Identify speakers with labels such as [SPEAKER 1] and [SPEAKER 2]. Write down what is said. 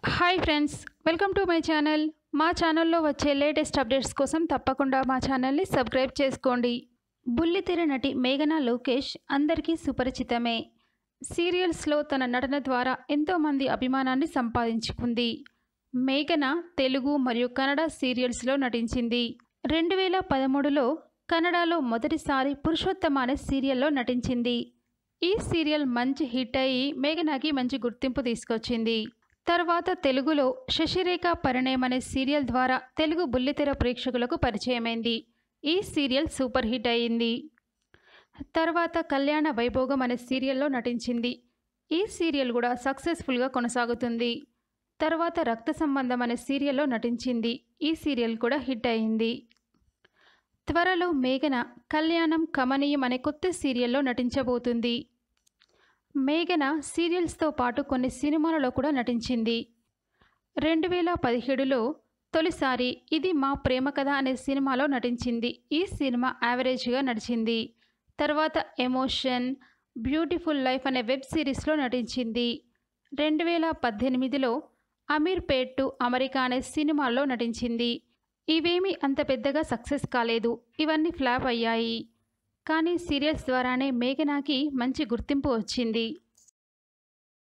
[SPEAKER 1] hi friends welcome to my channel మా ఛానల్లో వచ్చే లేటెస్ట్ అప్డేట్స్ కోసం తప్పకుండా మా ఛానల్ని సబ్స్క్రైబ్ చేసుకోండి బుల్లితెర నటి మేఘనా లోకేష్ అందరికీ సుపరిచితమే సీరియల్స్లో తన నటన ద్వారా ఎంతోమంది అభిమానాన్ని సంపాదించుకుంది మేఘన తెలుగు మరియు కన్నడ సీరియల్స్లో నటించింది రెండు వేల పదమూడులో కన్నడలో మొదటిసారి పురుషోత్తమ అనే సీరియల్లో నటించింది ఈ సీరియల్ మంచి హిట్ అయ్యి మేఘనాకి మంచి గుర్తింపు తీసుకొచ్చింది తర్వాత తెలుగులో శశిరేఖ పరిణయం అనే సీరియల్ ద్వారా తెలుగు బుల్లితెర ప్రేక్షకులకు పరిచయమైంది ఈ సీరియల్ సూపర్ హిట్ అయింది తర్వాత కళ్యాణ వైభోగం అనే సీరియల్లో నటించింది ఈ సీరియల్ కూడా సక్సెస్ఫుల్గా కొనసాగుతుంది తర్వాత రక్త సంబంధం అనే సీరియల్లో నటించింది ఈ సీరియల్ కూడా హిట్ అయింది త్వరలో మేఘన కళ్యాణం కమనీయం అనే కొత్త సీరియల్లో నటించబోతుంది మేఘన సీరియల్స్తో పాటు కొన్ని సినిమాలలో కూడా నటించింది రెండు వేల పదిహేడులో తొలిసారి ఇది మా ప్రేమ కథ అనే సినిమాలో నటించింది ఈ సినిమా యావరేజ్గా నడిచింది తర్వాత ఎమోషన్ బ్యూటిఫుల్ లైఫ్ అనే వెబ్ సిరీస్లో నటించింది రెండు వేల పద్దెనిమిదిలో అమీర్ పేట్ టు అమెరికా అనే సినిమాల్లో నటించింది ఇవేమీ అంత పెద్దగా సక్సెస్ కాలేదు ఇవన్నీ ఫ్లాప్ అయ్యాయి కానీ సీరియల్స్ ద్వారానే మేఘనాకి మంచి గుర్తింపు వచ్చింది